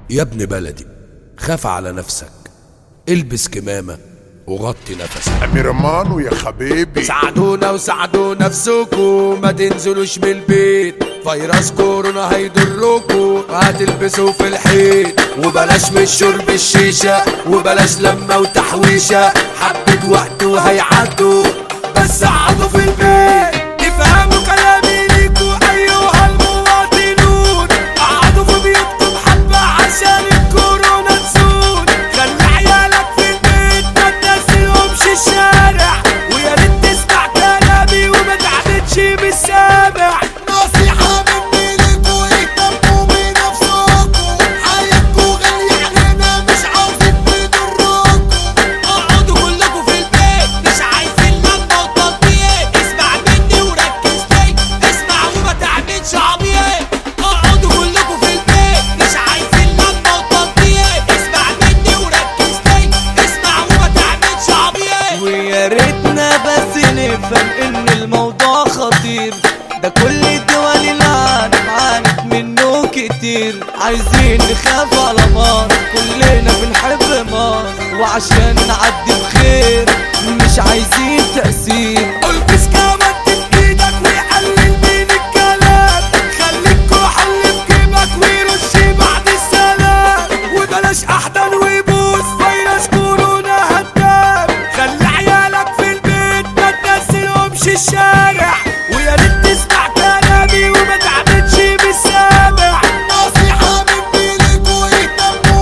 يا ابن بلدي خاف على نفسك البس كمامة وغطي نفسك امير مانو يا حبيبي ساعدونا وساعدوا نفسكم ما تنزلوش من البيت فيروس كورونا هيضركم هتلبسوا في الحيط وبلاش من شرب الشيشة وبلاش لما وتحويشة حبة وقت وهيعدوا بس قعدوا في البيت افهموا كلامي ليكوا ايها المواطنون قعدوا في بيوتكم حبة عشان الكورونا تزول خلي عيالك في البيت ما تنزلهمش الشارع ويا ريت تسمع كلامي وما تعبتش بالسامع نصيحة مني ليكوا اهتموا بنفسكوا حياتكوا غالية علينا مش عاوزين نضركوا اقعدوا كلكم في البيت مش عايزين لما وتطبيق اسمع مني وركز لي اسمع وما تعملش عبيط اقعدوا كلكم في البيت مش عايزين لما وتطبيق اسمع مني وركز لي اسمع وما تعملش عبيط ويا ريتنا بس نفهم ان الموضوع خطير ده كل الدول العالم عانت منه كتير عايزين نخاف على مصر كلنا بنحب مصر وعشان نعدي بخير مش عايزين تأثير البس كمان بايدك ويقلل من الكلام خليك كحل في جيبك ويرش بعد السلام وبلاش احضن ويبوس فيروس كورونا هدام خلي عيالك في البيت ما تنزلهمش الشارع ويا ريت تسمع كلامي وما تعبتش بالسامع نصيحة مني ليكوا اهتموا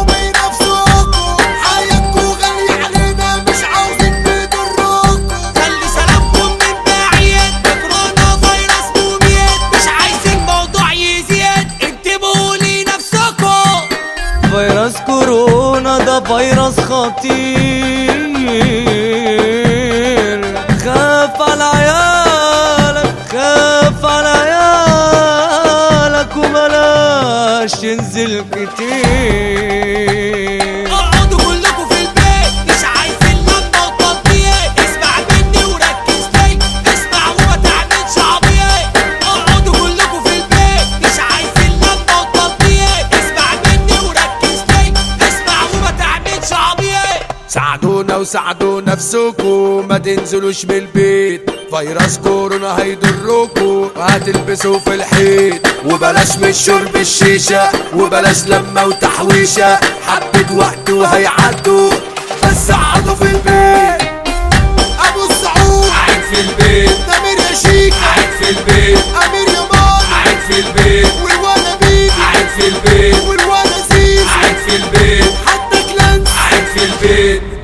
بنفسكوا حياتكوا غالية علينا مش عاوزين نضركوا خلي سلامكم من بعيد ده كورونا فيروس مميت مش عايزين موضوع يزيد انتبهوا لنفسكم فيروس كورونا ده فيروس خطير خاف على عيالك خاف على عيالك وبلاش تنزل كتير اقعدوا كلكم في البيت مش عايزين لما وتطبيق اسمع مني وركز لي اسمع وما تعملش عبيط اقعدوا كلكم في البيت مش عايزين لما وتطبيق اسمع مني وركز لي اسمع وما تعملش عبيط ساعدونا وساعدوا نفسكم ما تنزلوش من البيت فيروس كورونا هيضركم هتلبسوا في الحيط وبلاش من شرب الشيشة وبلاش لما وتحويشة حبة وقت وهيعدوا بس قعدوا في البيت ابو السعود قاعد في البيت نمير يا شيك قاعد في البيت امير يمان قاعد في البيت والوانا بيبي قاعد في البيت والوانا زيزو قاعد في البيت حتى كلانس قاعد في البيت